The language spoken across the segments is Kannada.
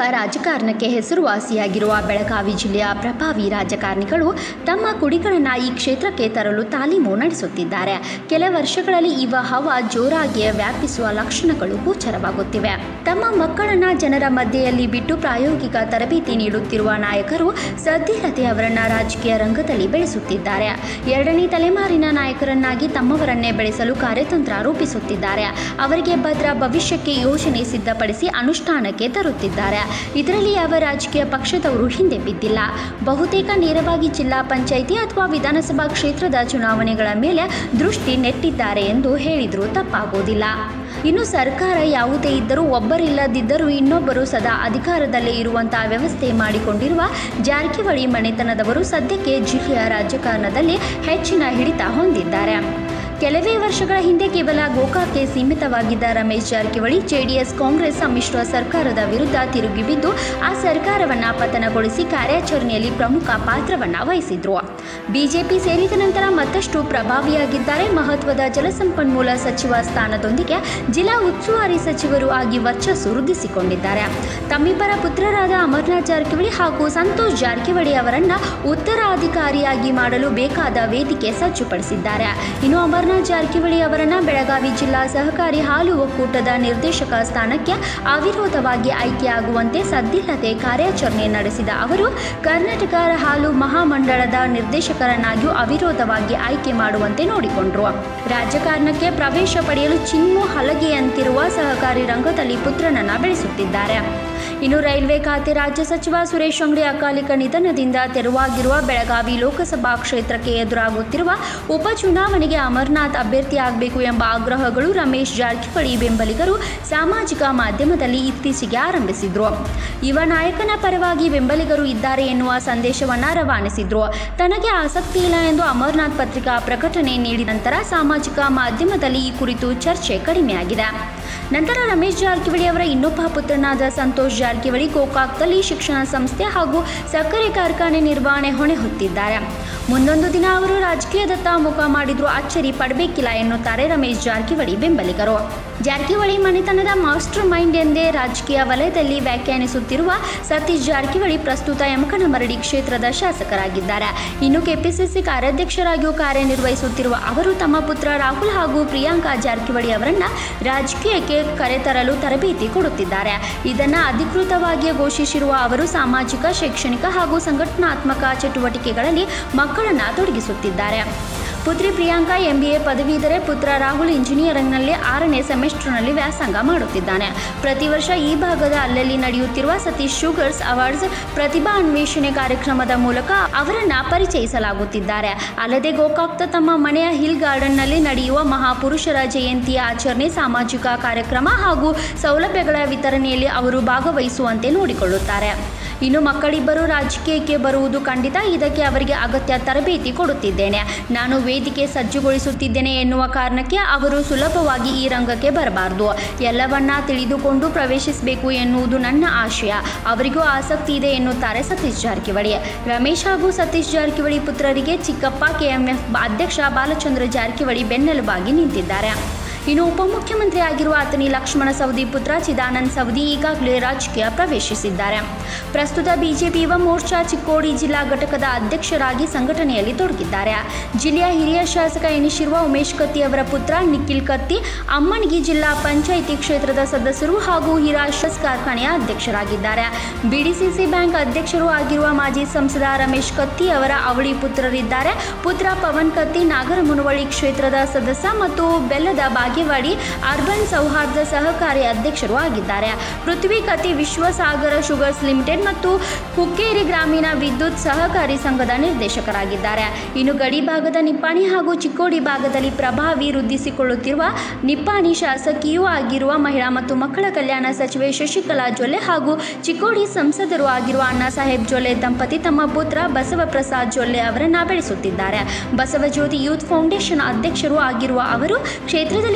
ರಾಜಕಾರಣಕ್ಕೆ ಹೆಸರುವಾಸಿಯಾಗಿರುವ ಬೆಳಗಾವಿ ಜಿಲ್ಲೆಯ ಪ್ರಭಾವಿ ರಾಜಕಾರಣಿಗಳು ತಮ್ಮ ಕುಡಿಗಳನ್ನು ಈ ಕ್ಷೇತ್ರಕ್ಕೆ ತರಲು ತಾಲೀಮು ನಡೆಸುತ್ತಿದ್ದಾರೆ ಕೆಲ ವರ್ಷಗಳಲ್ಲಿ ಇವ ಹವ ಜೋರಾಗಿ ವ್ಯಾಪಿಸುವ ಲಕ್ಷಣಗಳು ಗೋಚರವಾಗುತ್ತಿವೆ ತಮ್ಮ ಮಕ್ಕಳನ್ನ ಜನರ ಮಧ್ಯೆಯಲ್ಲಿ ಬಿಟ್ಟು ಪ್ರಾಯೋಗಿಕ ತರಬೇತಿ ನೀಡುತ್ತಿರುವ ನಾಯಕರು ಸದ್ದಿಲ್ಲದೆ ಅವರನ್ನ ರಾಜಕೀಯ ರಂಗದಲ್ಲಿ ಬೆಳೆಸುತ್ತಿದ್ದಾರೆ ಎರಡನೇ ತಲೆಮಾರಿನ ನಾಯಕರನ್ನಾಗಿ ತಮ್ಮವರನ್ನೇ ಬೆಳೆಸಲು ಕಾರ್ಯತಂತ್ರ ರೂಪಿಸುತ್ತಿದ್ದಾರೆ ಅವರಿಗೆ ಭದ್ರ ಭವಿಷ್ಯಕ್ಕೆ ಯೋಜನೆ ಸಿದ್ಧಪಡಿಸಿ ಅನುಷ್ಠಾನಕ್ಕೆ ತರುತ್ತಿದ್ದಾರೆ ಇದರಲ್ಲಿ ಯಾವ ರಾಜಕೀಯ ಪಕ್ಷದವರು ಹಿಂದೆ ಬಿದ್ದಿಲ್ಲ ಬಹುತೇಕ ನೇರವಾಗಿ ಜಿಲ್ಲಾ ಪಂಚಾಯಿತಿ ಅಥವಾ ವಿಧಾನಸಭಾ ಕ್ಷೇತ್ರದ ಚುನಾವಣೆಗಳ ಮೇಲೆ ದೃಷ್ಟಿ ನೆಟ್ಟಿದ್ದಾರೆ ಎಂದು ಹೇಳಿದರೂ ತಪ್ಪಾಗೋದಿಲ್ಲ ಇನ್ನು ಸರ್ಕಾರ ಯಾವುದೇ ಇದ್ದರೂ ಒಬ್ಬರಿಲ್ಲದಿದ್ದರೂ ಇನ್ನೊಬ್ಬರು ಸದಾ ಅಧಿಕಾರದಲ್ಲೇ ಇರುವಂತಹ ವ್ಯವಸ್ಥೆ ಮಾಡಿಕೊಂಡಿರುವ ಜಾರಕಿಹೊಳಿ ಮನೆತನದವರು ಸದ್ಯಕ್ಕೆ ಜಿಲ್ಲೆಯ ರಾಜಕಾರಣದಲ್ಲಿ ಹೆಚ್ಚಿನ ಹಿಡಿತ ಹೊಂದಿದ್ದಾರೆ ಕೆಲವೇ ವರ್ಷಗಳ ಹಿಂದೆ ಕೇವಲ ಗೋಕಾಕ್ಕೆ ಸೀಮಿತವಾಗಿದ್ದ ರಮೇಶ್ ಜಾರಕಿಹೊಳಿ ಜೆಡಿಎಸ್ ಕಾಂಗ್ರೆಸ್ ಸಮ್ಮಿಶ್ರ ಸರ್ಕಾರದ ವಿರುದ್ಧ ತಿರುಗಿ ಬಿದ್ದು ಆ ಸರ್ಕಾರವನ್ನು ಪತನಗೊಳಿಸಿ ಕಾರ್ಯಾಚರಣೆಯಲ್ಲಿ ಪ್ರಮುಖ ಪಾತ್ರವನ್ನು ವಹಿಸಿದ್ರು ಬಿಜೆಪಿ ಸೇರಿದ ನಂತರ ಮತ್ತಷ್ಟು ಪ್ರಭಾವಿಯಾಗಿದ್ದಾರೆ ಮಹತ್ವದ ಜಲಸಂಪನ್ಮೂಲ ಸಚಿವ ಸ್ಥಾನದೊಂದಿಗೆ ಜಿಲ್ಲಾ ಉಸ್ತುವಾರಿ ಸಚಿವರು ಆಗಿ ವರ್ಚಸ್ಸು ವೃದ್ಧಿಸಿಕೊಂಡಿದ್ದಾರೆ ತಮ್ಮಿಬ್ಬರ ಪುತ್ರರಾದ ಅಮರ್ನಾಥ್ ಜಾರಕಿಹೊಳಿ ಹಾಗೂ ಸಂತೋಷ್ ಜಾರಕಿಹೊಳಿ ಅವರನ್ನ ಉತ್ತರಾಧಿಕಾರಿಯಾಗಿ ಮಾಡಲು ಬೇಕಾದ ವೇದಿಕೆ ಸಜ್ಜುಪಡಿಸಿದ್ದಾರೆ ಇನ್ನು ಅಮರ್ನಾಥ್ ಜಾರಕಿಹೊಳಿ ಅವರನ್ನ ಬೆಳಗಾವಿ ಜಿಲ್ಲಾ ಸಹಕಾರಿ ಹಾಲು ಒಕ್ಕೂಟದ ನಿರ್ದೇಶಕ ಸ್ಥಾನಕ್ಕೆ ಅವಿರೋಧವಾಗಿ ಆಯ್ಕೆಯಾಗುವಂತೆ ಸದ್ದಿಲ್ಲದೆ ಕಾರ್ಯಾಚರಣೆ ನಡೆಸಿದ ಅವರು ಕರ್ನಾಟಕ ಹಾಲು ಮಹಾಮಂಡಳದ ನಿರ್ದೇಶಕರನ್ನಾಗಿಯೂ ಅವಿರೋಧವಾಗಿ ಆಯ್ಕೆ ಮಾಡುವಂತೆ ನೋಡಿಕೊಂಡರು ರಾಜಕಾರಣಕ್ಕೆ ಪ್ರವೇಶ ಪಡೆಯಲು ಚಿನ್ನು ಹಲಗೆಯಂತಿರುವ ಸಹಕಾರಿ ರಂಗದಲ್ಲಿ ಪುತ್ರನನ್ನ ಬೆಳೆಸುತ್ತಿದ್ದಾರೆ ಇನ್ನು ರೈಲ್ವೆ ಖಾತೆ ರಾಜ್ಯ ಸಚಿವ ಸುರೇಶ್ ಅಂಗಡಿ ಅಕಾಲಿಕ ನಿಧನದಿಂದ ತೆರವಾಗಿರುವ ಬೆಳಗಾವಿ ಲೋಕಸಭಾ ಕ್ಷೇತ್ರಕ್ಕೆ ಎದುರಾಗುತ್ತಿರುವ ಉಪಚುನಾವಣೆಗೆ ಅಮರ್ನಾಥ್ ಅಭ್ಯರ್ಥಿಯಾಗಬೇಕು ಎಂಬ ಆಗ್ರಹಗಳು ರಮೇಶ್ ಜಾರಕಿಹೊಳಿ ಬೆಂಬಲಿಗರು ಸಾಮಾಜಿಕ ಮಾಧ್ಯಮದಲ್ಲಿ ಇತ್ತೀಚೆಗೆ ಆರಂಭಿಸಿದ್ರು ಯುವ ನಾಯಕನ ಪರವಾಗಿ ಬೆಂಬಲಿಗರು ಇದ್ದಾರೆ ಎನ್ನುವ ಸಂದೇಶವನ್ನ ರವಾನಿಸಿದ್ರು ತನಗೆ ಆಸಕ್ತಿ ಇಲ್ಲ ಎಂದು ಅಮರ್ನಾಥ್ ಪತ್ರಿಕಾ ಪ್ರಕಟಣೆ ನೀಡಿದ ನಂತರ ಸಾಮಾಜಿಕ ಮಾಧ್ಯಮದಲ್ಲಿ ಈ ಕುರಿತು ಚರ್ಚೆ ಕಡಿಮೆಯಾಗಿದೆ ನಂತರ ರಮೇಶ್ ಜಾರಕಿಹೊಳಿ ಅವರ ಇನ್ನೊಬ್ಬ ಪುತ್ರನಾದ ಸಂತೋಷ್ ಜಾರಕಿಹೊಳಿ ಗೋಕಾಕ್ದಲ್ಲಿ ಶಿಕ್ಷಣ ಸಂಸ್ಥೆ ಹಾಗೂ ಸಕ್ಕರೆ ಕಾರ್ಖಾನೆ ನಿರ್ವಹಣೆ ಹೊಣೆ ಹೊತ್ತಿದ್ದಾರೆ ಮುಂದೊಂದು ದಿನ ಅವರು ರಾಜಕೀಯದತ್ತ ಮುಖ ಮಾಡಿದ್ರು ಅಚ್ಚರಿ ಪಡಬೇಕಿಲ್ಲ ಎನ್ನುತ್ತಾರೆ ರಮೇಶ್ ಜಾರಕಿಹೊಳಿ ಬೆಂಬಲಿಗರು ಜಾರಕಿಹೊಳಿ ಮನೆತನದ ಮಾಸ್ಟರ್ ಮೈಂಡ್ ಎಂದೇ ರಾಜಕೀಯ ವಲಯದಲ್ಲಿ ವ್ಯಾಖ್ಯಾನಿಸುತ್ತಿರುವ ಸತೀಶ್ ಜಾರಕಿಹೊಳಿ ಪ್ರಸ್ತುತ ಯಮಕನಮರಡಿ ಕ್ಷೇತ್ರದ ಶಾಸಕರಾಗಿದ್ದಾರೆ ಇನ್ನು ಕೆಪಿಸಿಸಿ ಕಾರ್ಯಾಧ್ಯಕ್ಷರಾಗಿಯೂ ಕಾರ್ಯನಿರ್ವಹಿಸುತ್ತಿರುವ ಅವರು ತಮ್ಮ ಪುತ್ರ ರಾಹುಲ್ ಹಾಗೂ ಪ್ರಿಯಾಂಕಾ ಜಾರಕಿಹೊಳಿ ಅವರನ್ನ ರಾಜಕೀಯಕ್ಕೆ ಕರೆತರಲು ತರಬೇತಿ ಕೊಡುತ್ತಿದ್ದಾರೆ ಇದನ್ನು ಅಧಿಕೃತವಾಗಿ ಘೋಷಿಸಿರುವ ಅವರು ಸಾಮಾಜಿಕ ಶೈಕ್ಷಣಿಕ ಹಾಗೂ ಸಂಘಟನಾತ್ಮಕ ಚಟುವಟಿಕೆಗಳಲ್ಲಿ ಮಕ್ಕಳನ್ನು ತೊಡಗಿಸುತ್ತಿದ್ದಾರೆ ಪುತ್ರಿ ಪ್ರಿಯಾಂಕಾ ಎಂಬಿಎ ಪದವೀಧರೆ ಪುತ್ರ ರಾಹುಲ್ ಇಂಜಿನಿಯರಿಂಗ್ನಲ್ಲಿ ಆರನೇ ಸೆಮಿಸ್ಟರ್ನಲ್ಲಿ ವ್ಯಾಸಂಗ ಮಾಡುತ್ತಿದ್ದಾನೆ ಪ್ರತಿ ವರ್ಷ ಈ ಭಾಗದ ಅಲ್ಲಲ್ಲಿ ನಡೆಯುತ್ತಿರುವ ಸತೀಶ್ ಶುಗರ್ಸ್ ಅವಾರ್ಡ್ಸ್ ಪ್ರತಿಭಾ ಅನ್ವೇಷಣೆ ಕಾರ್ಯಕ್ರಮದ ಮೂಲಕ ಅವರನ್ನ ಪರಿಚಯಿಸಲಾಗುತ್ತಿದ್ದಾರೆ ಅಲ್ಲದೆ ಗೋಕಾಕ್ತ ತಮ್ಮ ಮನೆಯ ಹಿಲ್ ಗಾರ್ಡನ್ನಲ್ಲಿ ನಡೆಯುವ ಮಹಾಪುರುಷರ ಜಯಂತಿಯ ಆಚರಣೆ ಸಾಮಾಜಿಕ ಕಾರ್ಯಕ್ರಮ ಹಾಗೂ ಸೌಲಭ್ಯಗಳ ವಿತರಣೆಯಲ್ಲಿ ಅವರು ಭಾಗವಹಿಸುವಂತೆ ನೋಡಿಕೊಳ್ಳುತ್ತಾರೆ ಇನ್ನು ಮಕ್ಕಳಿಬ್ಬರು ರಾಜಕೀಯಕ್ಕೆ ಬರುವುದು ಖಂಡಿತ ಇದಕ್ಕೆ ಅವರಿಗೆ ಅಗತ್ಯ ತರಬೇತಿ ಕೊಡುತ್ತಿದ್ದೇನೆ ನಾನು ವೇದಿಕೆ ಸಜ್ಜುಗೊಳಿಸುತ್ತಿದ್ದೇನೆ ಎನ್ನುವ ಕಾರಣಕ್ಕೆ ಅವರು ಸುಲಭವಾಗಿ ಈ ರಂಗಕ್ಕೆ ಬರಬಾರದು ಎಲ್ಲವನ್ನ ತಿಳಿದುಕೊಂಡು ಪ್ರವೇಶಿಸಬೇಕು ಎನ್ನುವುದು ನನ್ನ ಆಶಯ ಅವರಿಗೂ ಆಸಕ್ತಿ ಇದೆ ಎನ್ನುತ್ತಾರೆ ಸತೀಶ್ ಜಾರಕಿಹೊಳಿ ರಮೇಶ್ ಹಾಗೂ ಸತೀಶ್ ಜಾರಕಿಹೊಳಿ ಪುತ್ರರಿಗೆ ಚಿಕ್ಕಪ್ಪ ಕೆಎಂಎಫ್ ಅಧ್ಯಕ್ಷ ಬಾಲಚಂದ್ರ ಜಾರಕಿಹೊಳಿ ಬೆನ್ನೆಲುಬಾಗಿ ನಿಂತಿದ್ದಾರೆ ಇನ್ನು ಉಪಮುಖ್ಯಮಂತ್ರಿ ಆಗಿರುವ ಅತನಿ ಲಕ್ಷ್ಮಣ ಸವದಿ ಪುತ್ರ ಚಿದಾನಂದ್ ಸವದಿ ಈಗಾಗಲೇ ರಾಜಕೀಯ ಪ್ರವೇಶಿಸಿದ್ದಾರೆ ಪ್ರಸ್ತುತ ಬಿಜೆಪಿ ಯುವ ಮೋರ್ಚಾ ಚಿಕ್ಕೋಡಿ ಜಿಲ್ಲಾ ಘಟಕದ ಅಧ್ಯಕ್ಷರಾಗಿ ಸಂಘಟನೆಯಲ್ಲಿ ತೊಡಗಿದ್ದಾರೆ ಜಿಲ್ಲೆಯ ಹಿರಿಯ ಶಾಸಕ ಎನಿಸಿರುವ ಉಮೇಶ್ ಕತ್ತಿ ಅವರ ಪುತ್ರ ನಿಖಿಲ್ ಕತ್ತಿ ಅಮ್ಮನಿಗಿ ಜಿಲ್ಲಾ ಪಂಚಾಯಿತಿ ಕ್ಷೇತ್ರದ ಸದಸ್ಯರು ಹಾಗೂ ಹಿರಾಶಸ್ ಕಾರ್ಖಾನೆಯ ಅಧ್ಯಕ್ಷರಾಗಿದ್ದಾರೆ ಬಿಡಿಸಿಸಿ ಬ್ಯಾಂಕ್ ಅಧ್ಯಕ್ಷರು ಆಗಿರುವ ಮಾಜಿ ಸಂಸದ ರಮೇಶ್ ಕತ್ತಿ ಅವರ ಅವಳಿ ಪುತ್ರರಿದ್ದಾರೆ ಪುತ್ರ ಪವನ್ ಕತ್ತಿ ನಾಗರಮುನವಳ್ಳಿ ಕ್ಷೇತ್ರದ ಸದಸ್ಯ ಮತ್ತು ಬೆಲ್ಲದ ಬಾಗೇವಾಡಿ ಅರ್ಬನ್ ಸೌಹಾರ್ದ ಸಹಕಾರಿ ಅಧ್ಯಕ್ಷರು ಆಗಿದ್ದಾರೆ ಪೃಥ್ವಿ ಕತ್ತಿ ವಿಶ್ವಸಾಗರ ಶುಗರ್ಸ್ ಲಿಮಿಟೆಡ್ ಮತ್ತು ಹುಕ್ಕೇರಿ ಗ್ರಾಮೀಣ ವಿದ್ಯುತ್ ಸಹಕಾರಿ ಸಂಘದ ನಿರ್ದೇಶಕರಾಗಿದ್ದಾರೆ ಇನ್ನು ಗಡಿ ಭಾಗದ ನಿಪ್ಪಾಣಿ ಹಾಗೂ ಚಿಕ್ಕೋಡಿ ಭಾಗದಲ್ಲಿ ಪ್ರಭಾವಿ ವೃದ್ಧಿಸಿಕೊಳ್ಳುತ್ತಿರುವ ನಿಪ್ಪಾಣಿ ಶಾಸಕಿಯೂ ಆಗಿರುವ ಮಹಿಳಾ ಮತ್ತು ಮಕ್ಕಳ ಕಲ್ಯಾಣ ಸಚಿವೆ ಶಶಿಕಲಾ ಜೊಲ್ಲೆ ಹಾಗೂ ಚಿಕ್ಕೋಡಿ ಸಂಸದರು ಆಗಿರುವ ಅಣ್ಣಾ ಸಾಹೇಬ್ ಜೊಲ್ಲೆ ದಂಪತಿ ತಮ್ಮ ಪುತ್ರ ಬಸವಪ್ರಸಾದ್ ಜೊಲ್ಲೆ ಅವರನ್ನ ಬೆಳೆಸುತ್ತಿದ್ದಾರೆ ಬಸವಜ್ಯೋತಿ ಯೂತ್ ಫೌಂಡೇಶನ್ ಅಧ್ಯಕ್ಷರು ಆಗಿರುವ ಅವರು ಕ್ಷೇತ್ರದಲ್ಲಿ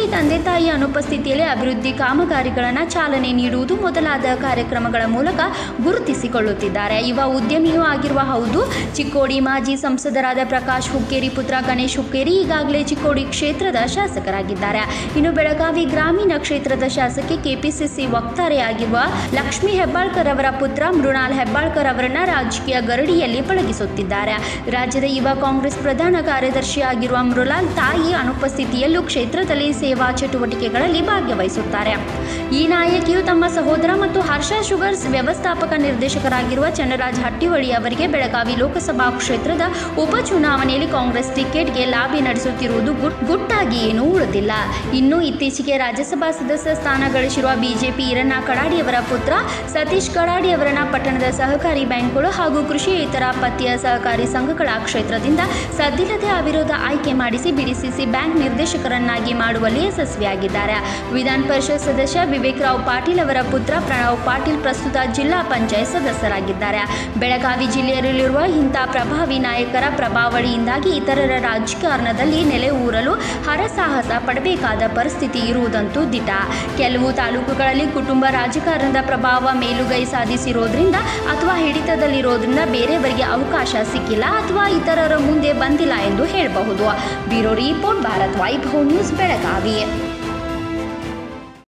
ತಂದೆ ತಾಯಿಯ ಅನುಪಸ್ಥಿತಿಯಲ್ಲಿ ಅಭಿವೃದ್ಧಿ ಕಾಮಗಾರಿಗಳನ್ನು ಚಾಲನೆ ನೀಡುವುದು ಮೊದಲಾದ ಕಾರ್ಯಕ್ರಮಗಳ ಮೂಲಕ ಗುರುತಿಸಿಕೊಳ್ಳುತ್ತಿದ್ದಾರೆ ಯುವ ಉದ್ಯಮಿಯೂ ಆಗಿರುವ ಹೌದು ಚಿಕ್ಕೋಡಿ ಮಾಜಿ ಸಂಸದರಾದ ಪ್ರಕಾಶ್ ಹುಕ್ಕೇರಿ ಪುತ್ರ ಗಣೇಶ್ ಹುಕ್ಕೇರಿ ಈಗಾಗಲೇ ಚಿಕ್ಕೋಡಿ ಕ್ಷೇತ್ರದ ಶಾಸಕರಾಗಿದ್ದಾರೆ ಇನ್ನು ಬೆಳಗಾವಿ ಗ್ರಾಮೀಣ ಕ್ಷೇತ್ರದ ಶಾಸಕಿ ಕೆಪಿಸಿಸಿ ವಕ್ತಾರೆಯಾಗಿರುವ ಲಕ್ಷ್ಮೀ ಹೆಬ್ಬಾಳ್ಕರ್ ಅವರ ಪುತ್ರ ಮೃಣಾಲ್ ಹೆಬ್ಬಾಳ್ಕರ್ ಅವರನ್ನ ರಾಜಕೀಯ ಗರಡಿಯಲ್ಲಿ ಪಳಗಿಸುತ್ತಿದ್ದಾರೆ ರಾಜ್ಯದ ಯುವ ಕಾಂಗ್ರೆಸ್ ಪ್ರಧಾನ ಕಾರ್ಯದರ್ಶಿಯಾಗಿರುವ ಮೃಣಾಲ್ ತಾಯಿ ಅನುಪಸ್ಥಿತಿಯಲ್ಲೂ ಕ್ಷೇತ್ರದಲ್ಲಿ ಸೇವಾ ಚಟುವಟಿಕೆಗಳಲ್ಲಿ ಭಾಗವಹಿಸುತ್ತಾರೆ ಈ ನಾಯಕಿಯು ತಮ್ಮ ಸಹೋದರ ಮತ್ತು ಹರ್ಷ ಶುಗರ್ಸ್ ವ್ಯವಸ್ಥಾಪಕ ನಿರ್ದೇಶಕರಾಗಿರುವ ಚನ್ನರಾಜ್ ಹಟ್ಟಿಹೊಳಿ ಅವರಿಗೆ ಬೆಳಗಾವಿ ಲೋಕಸಭಾ ಕ್ಷೇತ್ರದ ಉಪಚುನಾವಣೆಯಲ್ಲಿ ಕಾಂಗ್ರೆಸ್ ಟಿಕೆಟ್ಗೆ ಲಾಬಿ ನಡೆಸುತ್ತಿರುವುದು ಗುಟ್- ಗುಟ್ಟಾಗಿ ಏನೂ ಉಳಿದಿಲ್ಲ ಇನ್ನು ಇತ್ತೀಚೆಗೆ ರಾಜ್ಯಸಭಾ ಸದಸ್ಯ ಸ್ಥಾನ ಗಳಿಸಿರುವ ಬಿಜೆಪಿ ಈರಣ್ಣ ಕಡಾಡಿಯವರ ಪುತ್ರ ಸತೀಶ್ ಕಡಾಡಿಯವರನ್ನ ಪಟ್ಟಣದ ಸಹಕಾರಿ ಬ್ಯಾಂಕ್ಗಳು ಹಾಗೂ ಕೃಷಿಯೇತರ ಪತ್ತಿಯ ಸಹಕಾರಿ ಸಂಘಗಳ ಕ್ಷೇತ್ರದಿಂದ ಸದ್ದಿಲ್ಲದೆ ಅವಿರೋಧ ಆಯ್ಕೆ ಮಾಡಿಸಿ ಬಿಡಿಸಿಸಿ ಬ್ಯಾಂಕ್ ನಿರ್ದೇಶಕರನ್ನಾಗಿ ಮಾಡುವಲ್ಲಿ ಯಶಸ್ವಿಯಾಗಿದ್ದಾರೆ ವಿಧಾನ ಪರಿಷತ್ ಸದಸ್ಯ ವಿವೇಕ್ ರಾವ್ ಪಾಟೀಲ್ ಅವರ ಪುತ್ರ ಪ್ರಣವ್ ಪಾಟೀಲ್ ಪ್ರಸ್ತುತ ಜಿಲ್ಲಾ ಪಂಚಾಯತ್ ಸದಸ್ಯರಾಗಿದ್ದಾರೆ ಬೆಳಗಾವಿ ಜಿಲ್ಲೆಯಲ್ಲಿರುವ ಇಂಥ ಪ್ರಭಾವಿ ನಾಯಕರ ಪ್ರಭಾವಳಿಯಿಂದಾಗಿ ಇತರರ ರಾಜಕಾರಣದಲ್ಲಿ ನೆಲೆ ಊರಲು ಹರಸಾಹಸ ಪಡಬೇಕಾದ ಪರಿಸ್ಥಿತಿ ಇರುವುದಂತೂ ದಿಟ ಕೆಲವು ತಾಲೂಕುಗಳಲ್ಲಿ ಕುಟುಂಬ ರಾಜಕಾರಣದ ಪ್ರಭಾವ ಮೇಲುಗೈ ಸಾಧಿಸಿರೋದ್ರಿಂದ ಅಥವಾ ಹಿಡಿತದಲ್ಲಿರೋದ್ರಿಂದ ಬೇರೆಯವರಿಗೆ ಅವಕಾಶ ಸಿಕ್ಕಿಲ್ಲ ಅಥವಾ ಇತರರ ಮುಂದೆ ಬಂದಿಲ್ಲ ಎಂದು ಹೇಳಬಹುದು bureau report Bharat Vaibhav news Belagavi